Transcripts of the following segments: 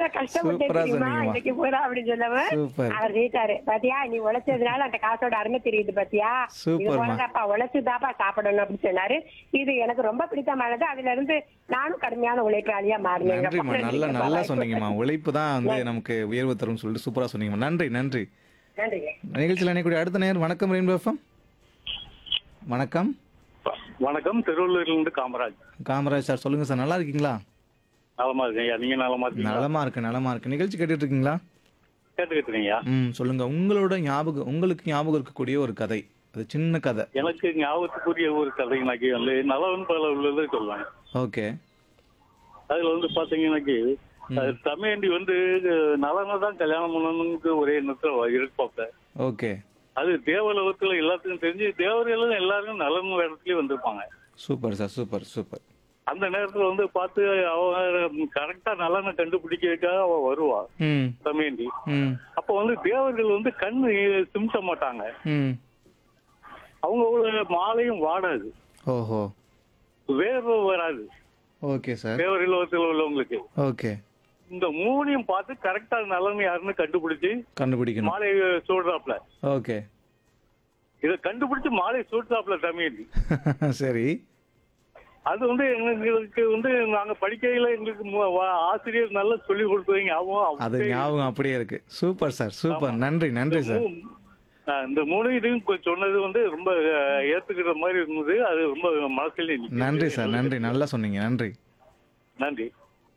எவ்வளவு கஷ்டப்பட்டு சூப்பரா தெரியுமா சொன்னீங்கம்மா. இன்னைக்கு பூரா அப்படின்னு சொல்லவும் சூப்பர் அவர் சொல்லிட்டாரு பாத்தியா நீ உழைச்சதுனால அந்த காசோட அருமை தெரியுது பாத்தியா இது சூப்பர்மா. போலதாப்பா உழைச்சுதாப்பா சாப்பிடணும் அப்படின்னு சொன்னாரு இது எனக்கு ரொம்ப பிடித்தமானது அதுல இருந்து நானும் கடுமையான உழைப்பாளியா மாறினேன் நன்றிம்மா நல்லா நல்லா சொன்னீங்கம்மா உழைப்பு தான் வந்து நமக்கு உயர்வு தரும்னு சொல்லிட்டு சூப்பரா சொன்னீங்கம்மா நன்றி நன்றி நன்றிங்க நிகழ்ச்சியில் அணைக்கூடிய அடுத்த நேர் வணக்கம் ரெயின்போ எஃப்எம் வணக்கம் வணக்கம் திருவள்ளூர்லேருந்து காமராஜ் காமராஜ் சார் சொல்லுங்க சார் நல்லா இருக்கீங்களா நலமா இருக்கேன் ஐயா நீங்க நலமா இருக்கீங்களா நலமா இருக்கு நலமா இருக்கு நிகழ்ச்சி கேட்டுட்டு இருக்கீங்களா கேட்டுக்கிட்டு இருக்கீங்க ம் சொல்லுங்க உங்களோட ஞாபகம் உங்களுக்கு ஞாபகம் இருக்கக்கூடிய ஒரு கதை அது சின்ன கதை எனக்கு ஞாபகத்துக்குரிய ஒரு கதைனாக்கி வந்து நலவன் பல உள்ளது சொல்லுவாங்க ஓகே அதுல வந்து பாத்தீங்கன்னாக்கி அது தமையண்டி வந்து நலனை தான் கல்யாணம் பண்ணணும்னு ஒரே எண்ணத்துல இருப்பாப்ல ஓகே அது தேவலோகத்துல எல்லாத்துக்கும் தெரிஞ்சு தேவர்களும் எல்லாரும் நலன் இடத்துலயே வந்திருப்பாங்க சூப்பர் சார் சூப்பர் சூப்பர் அந்த நேரத்துல வந்து பார்த்து அவ கரெக்டா நலனை கண்டுபிடிக்கிறதுக்காக அவ வருவா ம் தமையண்டி ம் அப்ப வந்து தேவர்கள் வந்து கண்ணு சிமிட்ட மாட்டாங்க ம் அவங்க மாலையும் வாடாது ஓஹோ வேர்வை வராது ஓகே சார் தேவர் இல்லத்தில் உள்ளவங்களுக்கு ஓகே இந்த மூணையும் பார்த்து கரெக்டா நலன் யாருன்னு கண்டுபிடிச்சு கண்டுபிடிக்கணும் மாலை சூடுறாப்ல ஓகே இதை கண்டுபிடிச்சு மாலை சூடுறாப்ல தமிழ் சரி அது வந்து எங்களுக்கு வந்து நாங்க படிக்கையில எங்களுக்கு மு- வா- ஆசிரியர் நல்லா சொல்லி கொடுத்தவங்க அவன் அது ஞாபகம் அப்படியே இருக்கு சூப்பர் சார் சூப்பர் நன்றி நன்றி சார் இந்த மூணு இதையும் கொ- சொன்னது வந்து ரொம்ப அஹ், ஏத்துக்கிற மாதிரி இருந்தது அது ரொம்ப மனசுல நிக்குது. நன்றி சார் நன்றி நல்லா சொன்னீங்க நன்றி நன்றி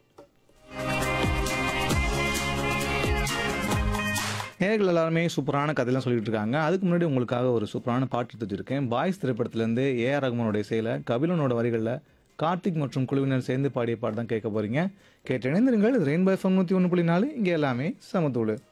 நேர்கள் எல்லாருமே சூப்பரான கதையெல்லாம் சொல்லிட்டு இருக்காங்க அதுக்கு முன்னாடி உங்களுக்காக ஒரு சூப்பரான பாட்டு எடுத்து வச்சிருக்கேன் பாய்ஸ் திரைப்படத்திலேருந்து ஏஆர் ரகுமானோட இசையில் கபிலனோட வரிகளில் கார்த்திக் மற்றும் குழுவினர் சேர்ந்து பாடிய பாட்டு தான் கேட்க போறீங்க கேட்டு இணைந்திருங்கள் இது ரெயின்போ எஃப்எம் நூற்றி ஒன்று புள்ளி நாலு இங்கே எல்லாமே சமத்தூள்